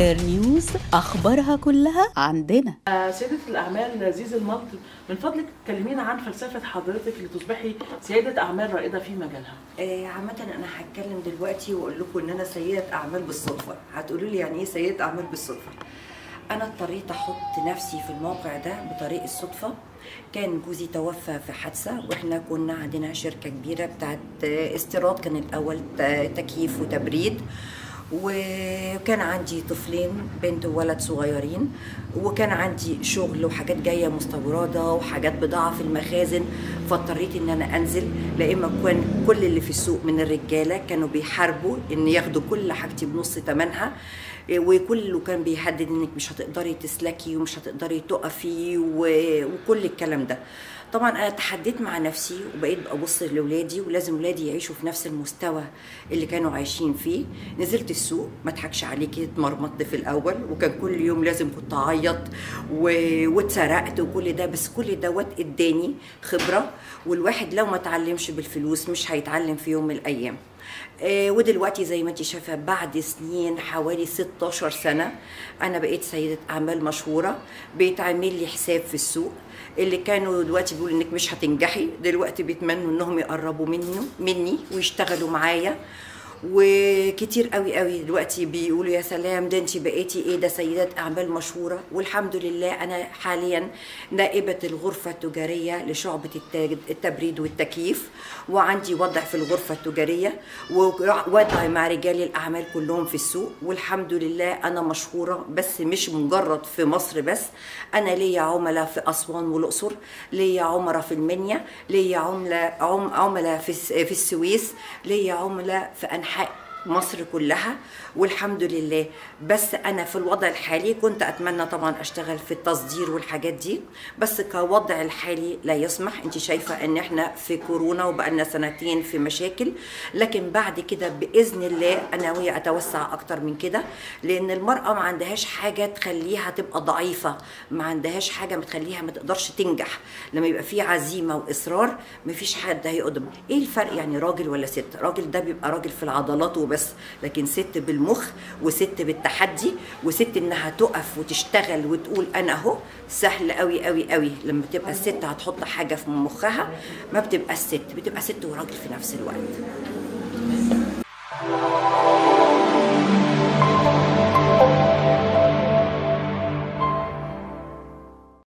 هير نيوز أخبارها كلها عندنا آه، سيدة الأعمال زيزي المط من فضلك كلمينا عن فلسفة حضرتك لتصبحي سيدة أعمال رائدة في مجالها آه، عامة أنا هتكلم دلوقتي وأقول لكم إن أنا سيدة أعمال بالصدفة، هتقولوا لي يعني إيه سيدة أعمال بالصدفة؟ أنا اضطريت أحط نفسي في الموقع ده بطريق الصدفة، كان جوزي توفى في حادثة وإحنا كنا عندنا شركة كبيرة بتاعت آه، استيراد كان الأول ت- تكييف وتبريد وكان عندي طفلين بنت وولد صغيرين وكان عندي شغل وحاجات جايه مستورده وحاجات بضاعه في المخازن فاضطريت ان انا انزل لا اما كان كل اللي في السوق من الرجاله كانوا بيحاربوا ان ياخدوا كل حاجتي بنص ثمنها وكله كان بيهدد انك مش هتقدري تسلكي ومش هتقدري تقفي و- وكل الكلام ده طبعا انا تحديت مع نفسي وبقيت ابص لاولادي ولازم ولادي يعيشوا في نفس المستوى اللي كانوا عايشين فيه نزلت السوق ما اضحكش عليكي اتمرمطت في الاول وكان كل يوم لازم كنت اعيط و- واتسرقت وكل ده بس كل دوت اداني خبره والواحد لو ما اتعلمش بالفلوس مش هيتعلم في يوم من الايام آه، ودلوقتي زي ما انت شايفه بعد سنين حوالي 16 سنه انا بقيت سيده اعمال مشهوره بيتعمل لي حساب في السوق اللي كانوا دلوقتي بيقولوا انك مش هتنجحي دلوقتي بيتمنوا انهم يقربوا منه مني ويشتغلوا معايا وكتير قوي قوي دلوقتي بيقولوا يا سلام ده انت بقيتي ايه ده سيدات اعمال مشهوره والحمد لله انا حاليا نائبه الغرفه التجاريه لشعبه الت- التبريد والتكييف وعندي وضع في الغرفه التجاريه ووضع مع رجال الاعمال كلهم في السوق والحمد لله انا مشهوره بس مش مجرد في مصر بس انا ليا عملاء في اسوان والاقصر ليا عملاء في المنيا ليا عملاء عم عملاء في الس- في السويس ليا عملاء في انحاء مصر كلها والحمد لله بس انا في الوضع الحالي كنت اتمنى طبعا اشتغل في التصدير والحاجات دي بس كوضع الحالي لا يسمح انت شايفه ان احنا في كورونا وبقالنا سنتين في مشاكل لكن بعد كده باذن الله انا ناويه اتوسع اكتر من كده لان المراه ما عندهاش حاجه تخليها تبقى ضعيفه ما عندهاش حاجه ما تخليها ما تقدرش تنجح لما يبقى في عزيمه واصرار ما فيش حد هيقدم ايه الفرق يعني راجل ولا ست راجل ده بيبقى راجل في العضلات وبس لكن ست بالمخ وست بالتحدي وست انها تقف وتشتغل وتقول انا اهو سهل قوي قوي قوي لما تبقى الست هتحط حاجه في مخها ما بتبقى الست بتبقى ست وراجل في نفس الوقت